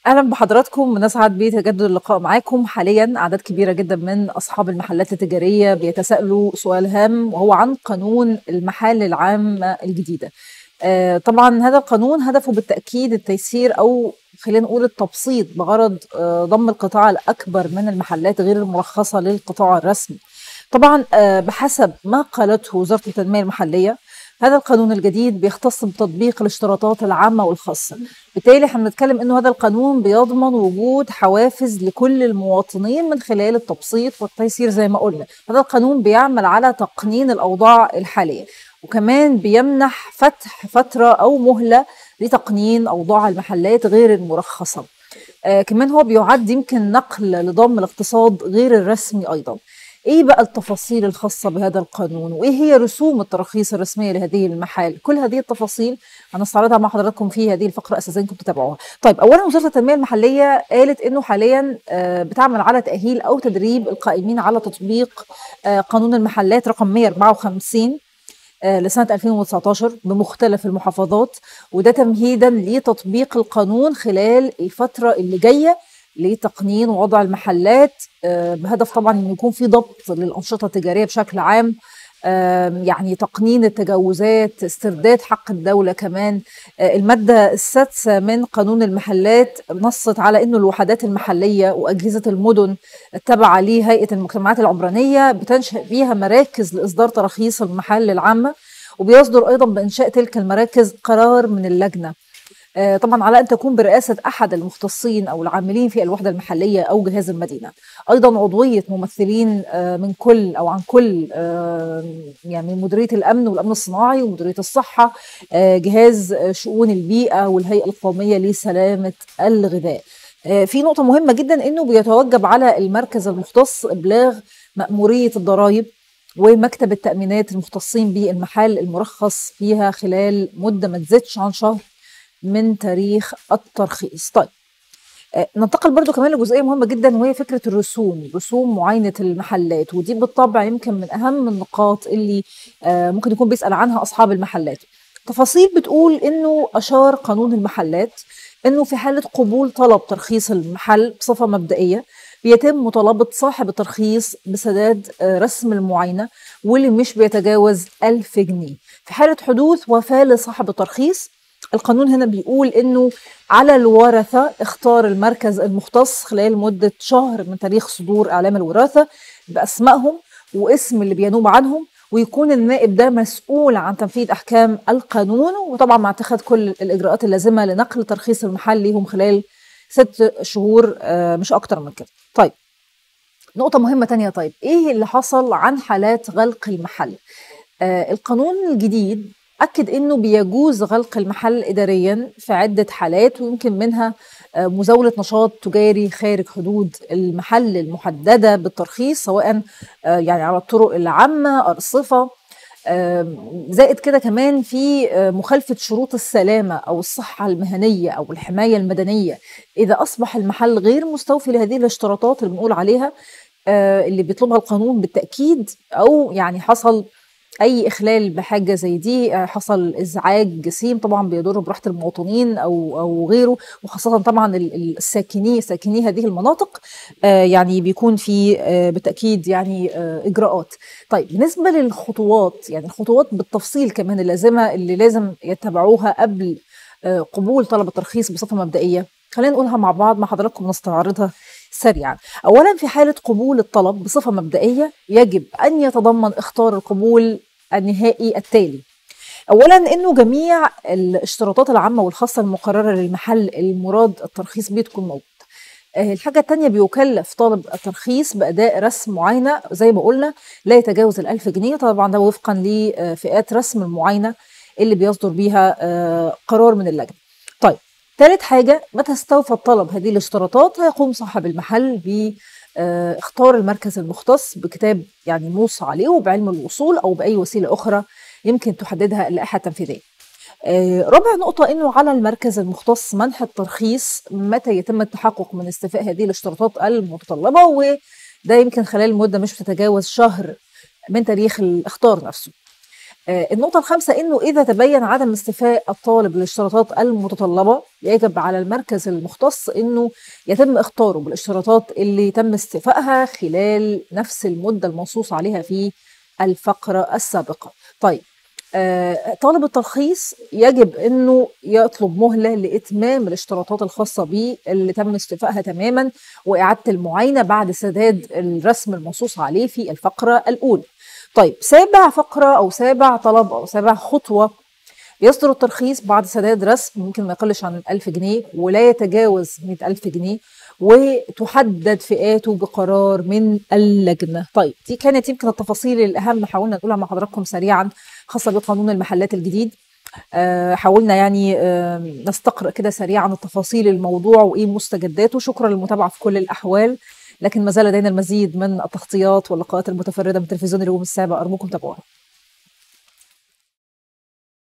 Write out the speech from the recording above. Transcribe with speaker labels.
Speaker 1: اهلا بحضراتكم بنسعد بتجدد اللقاء معاكم حاليا اعداد كبيره جدا من اصحاب المحلات التجاريه بيتساءلوا سؤال هام وهو عن قانون المحال العامه الجديده آه، طبعا هذا القانون هدفه بالتاكيد التيسير او خلينا نقول التبسيط بغرض آه، ضم القطاع الاكبر من المحلات غير المرخصه للقطاع الرسمي طبعا آه، بحسب ما قالته وزاره التنميه المحليه هذا القانون الجديد بيختص بتطبيق الاشتراطات العامة والخاصة بالتالي احنا بنتكلم انه هذا القانون بيضمن وجود حوافز لكل المواطنين من خلال التبسيط والتيسير زي ما قلنا هذا القانون بيعمل على تقنين الأوضاع الحالية وكمان بيمنح فتح فترة أو مهلة لتقنين أوضاع المحلات غير المرخصة آه كمان هو بيعد يمكن نقل لضم الاقتصاد غير الرسمي أيضا ايه بقى التفاصيل الخاصة بهذا القانون وايه هي رسوم التراخيص الرسمية لهذه المحال كل هذه التفاصيل هنستعرضها مع حضراتكم في هذه الفقرة اساسا كنتم تتابعوها طيب اولا وزارة التنمية المحلية قالت انه حاليا آه، بتعمل على تأهيل او تدريب القائمين على تطبيق آه، قانون المحلات رقم 154 آه، لسنة 2019 بمختلف المحافظات وده تمهيدا لتطبيق القانون خلال الفترة اللي جاية لتقنين ووضع المحلات آه، بهدف طبعا انه يكون في ضبط للانشطه التجاريه بشكل عام يعني تقنين التجاوزات استرداد حق الدولة كمان آه، المادة السادسة من قانون المحلات نصت على أنه الوحدات المحلية وأجهزة المدن التابعة لهيئة المجتمعات العمرانية بتنشئ بيها مراكز لإصدار تراخيص المحل العامة وبيصدر أيضا بإنشاء تلك المراكز قرار من اللجنة آه، طبعا على ان تكون برئاسه احد المختصين او العاملين في الوحده المحليه او جهاز المدينه ايضا عضويه ممثلين آه، من كل او عن كل آه، يعني مديريه الامن والامن الصناعي ومديريه الصحه جهاز شؤون البيئه والهيئه القوميه لسلامه الغذاء في نقطه مهمه جدا انه بيتوجب على المركز المختص ابلاغ ماموريه الضرائب ومكتب التامينات المختصين بالمحل المرخص فيها خلال مده ما تزيدش عن شهر من تاريخ الترخيص طيب آه، ننتقل برضو كمان لجزئيه مهمه جدا وهي فكره الرسوم رسوم معاينه المحلات ودي بالطبع يمكن من اهم النقاط اللي آه، ممكن يكون بيسال عنها اصحاب المحلات تفاصيل بتقول انه اشار قانون المحلات انه في حاله قبول طلب ترخيص المحل بصفه مبدئيه بيتم مطالبة صاحب الترخيص بسداد آه، رسم المعاينة واللي مش بيتجاوز ألف جنيه في حالة حدوث وفاة لصاحب الترخيص القانون هنا بيقول انه على الورثه اختار المركز المختص خلال مده شهر من تاريخ صدور اعلام الوراثه باسمائهم واسم اللي بينوب عنهم ويكون النائب ده مسؤول عن تنفيذ احكام القانون وطبعا مع اتخاذ كل الاجراءات اللازمه لنقل ترخيص المحل ليهم خلال ست شهور آه، مش اكتر من كده. طيب نقطة مهمة تانية طيب ايه اللي حصل عن حالات غلق المحل؟ آه القانون الجديد أكد أنه بيجوز غلق المحل إداريا في عدة حالات ويمكن منها آه، مزاولة نشاط تجاري خارج حدود المحل المحددة بالترخيص سواء آه، يعني على الطرق العامة أرصفة زائد كده كمان في آه، مخالفة شروط السلامة أو الصحة المهنية أو الحماية المدنية إذا أصبح المحل غير مستوفي لهذه الاشتراطات اللي بنقول عليها اللي بيطلبها القانون بالتأكيد أو يعني حصل اي اخلال بحاجه زي دي آه، حصل ازعاج جسيم طبعا بيضر براحه المواطنين او او غيره وخاصه طبعا الساكني ساكني هذه المناطق آه، يعني بيكون في آه، بالتاكيد يعني اجراءات طيب بالنسبه للخطوات يعني الخطوات بالتفصيل كمان اللازمه اللي لازم يتبعوها قبل قبول طلب الترخيص بصفه مبدئيه خلينا نقولها مع بعض مع حضراتكم نستعرضها سريعا أولا في حالة قبول الطلب بصفة مبدئية يجب أن يتضمن اختار القبول النهائي التالي اولا انه جميع الاشتراطات العامه والخاصه المقرره للمحل المراد الترخيص بيه تكون موجود آه، الحاجة التانية بيكلف طالب الترخيص بأداء رسم معاينة زي ما قلنا لا يتجاوز الألف جنيه طبعا ده وفقا لفئات رسم المعاينة اللي بيصدر بيها آه، قرار من اللجنة طيب ثالث حاجة متى استوفى الطلب هذه الاشتراطات هيقوم صاحب المحل ب آه، اختار المركز المختص بكتاب يعني موصى عليه وبعلم الوصول او باي وسيله اخرى يمكن تحددها اللائحه التنفيذيه. آه، رابع نقطة أنه على المركز المختص منح الترخيص متى يتم التحقق من استيفاء هذه الاشتراطات المتطلبة وده يمكن خلال مدة مش بتتجاوز شهر من تاريخ الاختار نفسه. آه، النقطة الخامسة إنه إذا تبين عدم استيفاء الطالب للاشتراطات المتطلبة يجب على المركز المختص إنه يتم اختاره بالاشتراطات اللي تم استيفائها خلال نفس المدة المنصوص عليها في الفقرة السابقة. طيب آه، طالب الترخيص يجب انه يطلب مهله لاتمام الاشتراطات الخاصه به اللي تم استيفائها تماما واعاده المعاينه بعد سداد الرسم المنصوص عليه في الفقره الاولى. طيب سابع فقره او سابع طلب او سابع خطوه يصدر الترخيص بعد سداد رسم ممكن ما يقلش عن 1000 جنيه ولا يتجاوز 100000 جنيه وتحدد فئاته بقرار من اللجنه. طيب دي كانت يمكن التفاصيل الاهم حاولنا نقولها مع حضراتكم سريعا خاصه بقانون المحلات الجديد. آه، حاولنا يعني آه، نستقرأ كده سريعا التفاصيل الموضوع وايه مستجداته شكرا للمتابعه في كل الاحوال لكن ما زال لدينا المزيد من التغطيات واللقاءات المتفرده من تلفزيون اليوم السابع ارجوكم تابعونا